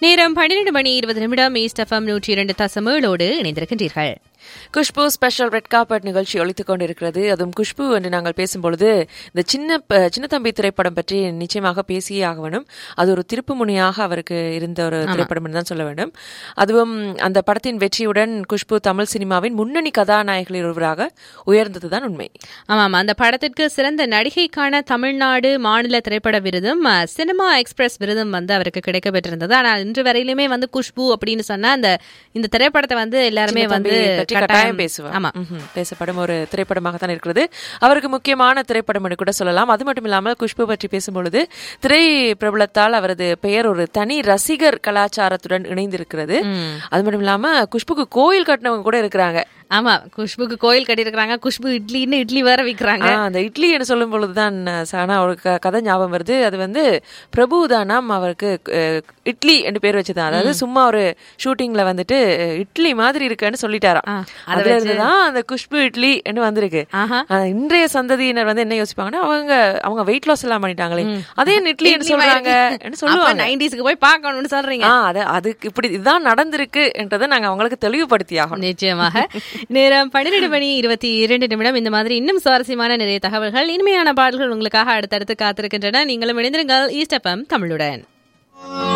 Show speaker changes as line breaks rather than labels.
நேரம் பன்னிரண்டு மணி இருபது நிமிடம் ஈஸ்ட் எஃப்எம் நூற்றி இரண்டு தசமேளோடு இணைந்திருக்கின்றீர்கள்
குஷ்பு ஸ்பெஷல் ரெட் கார்பெட் நிகழ்ச்சி ஒழித்துக் கொண்டிருக்கிறது அதுவும் குஷ்பு என்று நாங்கள் பேசும்பொழுது இந்த சின்ன ப- சின்ன தம்பி திரைப்படம் பற்றி நிச்சயமாக பேசியே ஆக வேண்டும் அது ஒரு திருப்பு முனையாக அவருக்கு இருந்த ஒரு திரைப்படம் என்று தான் சொல்ல வேண்டும் அதுவும் அந்த படத்தின் வெற்றியுடன் குஷ்பு தமிழ் சினிமாவின் முன்னணி கதாநாயகிகளில் ஒருவராக உயர்ந்ததுதான் உண்மை
ஆமாம் அந்த படத்திற்கு சிறந்த நடிகைக்கான தமிழ்நாடு மாநில திரைப்பட விருதும் அஹ், சினிமா எக்ஸ்பிரஸ் விருதும் வந்து அவருக்கு கிடைக்க பெற்றிருந்தது ஆனால் இன்று வரையிலுமே வந்து குஷ்பு அப்படின்னு சொன்னா அந்த இந்த திரைப்படத்தை வந்து எல்லாருமே
சின்ன
வந்து
தம்பி பற்றி கட்டாயம் பேசுவார்
ஆமா
ம்ஹும். பேசப்படும் ஒரு திரைப்படமாக தான் இருக்கிறது அவருக்கு முக்கியமான திரைப்படம் என்று கூட சொல்லலாம் அது மட்டும் இல்லாமல் குஷ்பு பற்றி பேசும்பொழுது திரை பிரபலத்தால் அவரது பெயர் ஒரு தனி ரசிகர் கலாச்சாரத்துடன் இணைந்திருக்கிறது அது மட்டும் இல்லாம குஷ்புக்கு கோயில் கட்டினவங்க கூட இருக்கிறாங்க
ஆமா குஷ்புக்கு கோயில் கட்டியிருக்கிறாங்க குஷ்பு இட்லின்னு இட்லி வேற விக்கிறாங்க
ஆ, அந்த இட்லி என்று சொல்லும் பொழுதுதான் சானா ஒரு க- கதை ஞாபகம் வருது அது வந்து பிரபு தானாம் அவருக்கு அஹ், இட்லி என்று பேர் வச்சுதான் அதாவது சும்மா ஒரு ஷூட்டிங்ல வந்துட்டு அஹ், இட்லி மாதிரி இருக்குன்னு சொல்லிட்டாராம்
ஆ, அத
அதுல இருந்துதான் அந்த குஷ்பு இட்லி என்று வந்திருக்கு
ஆஹா.
ஆனா, இன்றைய சந்ததியினர் வந்து என்ன யோசிப்பாங்கன்னா அவங்க அவங்க வெயிட் லாஸ் எல்லாம் பண்ணிட்டாங்களே அதே இட்லி என்று சொல்றாங்க என்று சொல்லுவாங்க
நைன்டிஸ்க்கு போய் பார்க்கணும்னு சொல்றீங்க
ஆ அது அதுக்கு இப்படி இதுதான் நடந்திருக்கு என்றதை நாங்க அவங்களுக்கு தெளிவுபடுத்தி ஆகணும்
நிச்சயமாக நேரம் பன்னிரண்டு மணி இருபத்தி இரண்டு நிமிடம் இந்த மாதிரி இன்னும் சுவாரஸ்யமான நிறைய தகவல்கள் இனிமையான பாடல்கள் உங்களுக்காக அடுத்தடுத்து காத்திருக்கின்றன நீங்களும் இணைந்திருங்கள் ஈஸ்ட் எஃப்எம் தமிழுடன்